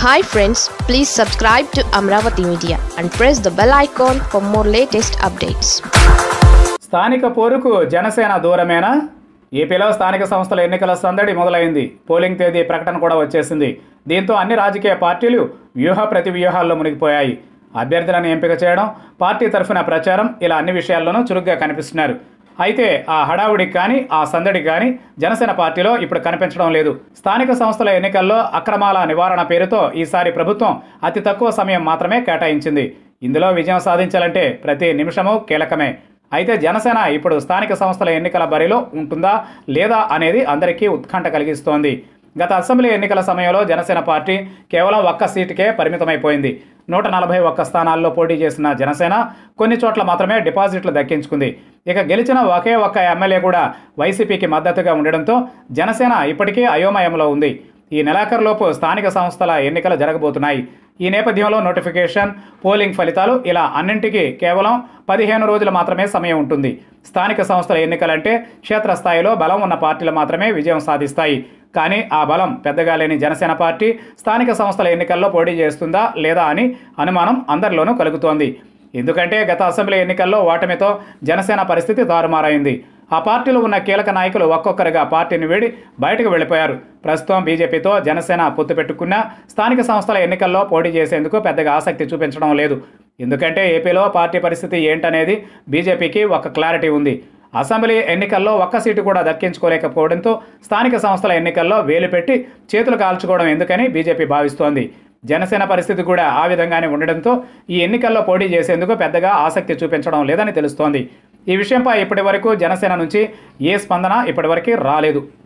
hi friends please subscribe to Amaravati media and press the bell icon for more latest updates స్థానిక పోరుకు జనసేన దూరమేనా ఏపీలో స్థానిక సంస్థల ఎన్నికల సందడి మొదలైంది పోలింగ్ తేదీ ప్రకటన కూడా వచ్చేసింది దీంతో అన్ని రాజకీయ పార్టీలు వ్యూహ ప్రతి వ్యూహాల్లో మునిగిపోయాయి అభ్యర్థులను ఎంపిక చేయడం పార్టీ తరఫున ప్రచారం ఇలా అన్ని విషయాల్లోనూ చురుగ్గా కనిపిస్తున్నారు అయితే ఆ హడావుడికి కానీ ఆ సందడికి కానీ జనసేన పార్టీలో ఇప్పుడు కనిపించడం లేదు స్థానిక సంస్థల ఎన్నికల్లో అక్రమాల నివారణ పేరుతో ఈసారి ప్రభుత్వం అతి తక్కువ సమయం మాత్రమే కేటాయించింది ఇందులో విజయం సాధించాలంటే ప్రతి నిమిషము కీలకమే అయితే జనసేన ఇప్పుడు స్థానిక సంస్థల ఎన్నికల బరిలో ఉంటుందా లేదా అనేది అందరికీ ఉత్కంఠ కలిగిస్తోంది గత అసెంబ్లీ ఎన్నికల సమయంలో జనసేన పార్టీ కేవలం ఒక్క సీటుకే పరిమితమైపోయింది నూట నలభై ఒక్క స్థానాల్లో పోటీ చేసిన జనసేన కొన్ని చోట్ల మాత్రమే డిపాజిట్లు దక్కించుకుంది ఇక గెలిచిన ఒకే ఒక్క ఎమ్మెల్యే కూడా వైసీపీకి మద్దతుగా ఉండడంతో జనసేన ఇప్పటికీ అయోమయంలో ఉంది ఈ నెలాఖరులోపు స్థానిక సంస్థల ఎన్నికలు జరగబోతున్నాయి ఈ నేపథ్యంలో నోటిఫికేషన్ పోలింగ్ ఫలితాలు ఇలా అన్నింటికీ కేవలం పదిహేను రోజులు మాత్రమే సమయం ఉంటుంది స్థానిక సంస్థల ఎన్నికలంటే క్షేత్రస్థాయిలో బలం ఉన్న పార్టీలు మాత్రమే విజయం సాధిస్తాయి కానీ ఆ బలం పెద్దగా లేని జనసేన పార్టీ స్థానిక సంస్థల ఎన్నికల్లో పోటీ చేస్తుందా లేదా అని అనుమానం అందరిలోనూ కలుగుతోంది ఎందుకంటే గత అసెంబ్లీ ఎన్నికల్లో ఓటమితో జనసేన పరిస్థితి తారుమారైంది ఆ పార్టీలో ఉన్న కీలక నాయకులు ఒక్కొక్కరుగా పార్టీని వీడి బయటకు వెళ్ళిపోయారు ప్రస్తుతం బీజేపీతో జనసేన పొత్తు పెట్టుకున్న స్థానిక సంస్థల ఎన్నికల్లో పోటీ చేసేందుకు పెద్దగా ఆసక్తి చూపించడం లేదు ఎందుకంటే ఏపీలో పార్టీ పరిస్థితి ఏంటనేది బీజేపీకి ఒక క్లారిటీ ఉంది అసెంబ్లీ ఎన్నికల్లో ఒక్క సీటు కూడా దక్కించుకోలేకపోవడంతో స్థానిక సంస్థల ఎన్నికల్లో వేలు పెట్టి చేతులు కాల్చుకోవడం ఎందుకని బీజేపీ భావిస్తోంది జనసేన పరిస్థితి కూడా ఆ విధంగానే ఉండడంతో ఈ ఎన్నికల్లో పోటీ చేసేందుకు పెద్దగా ఆసక్తి చూపించడం లేదని తెలుస్తోంది ఈ విషయంపై ఇప్పటి వరకు జనసేన నుంచి ఏ స్పందన ఇప్పటివరకు రాలేదు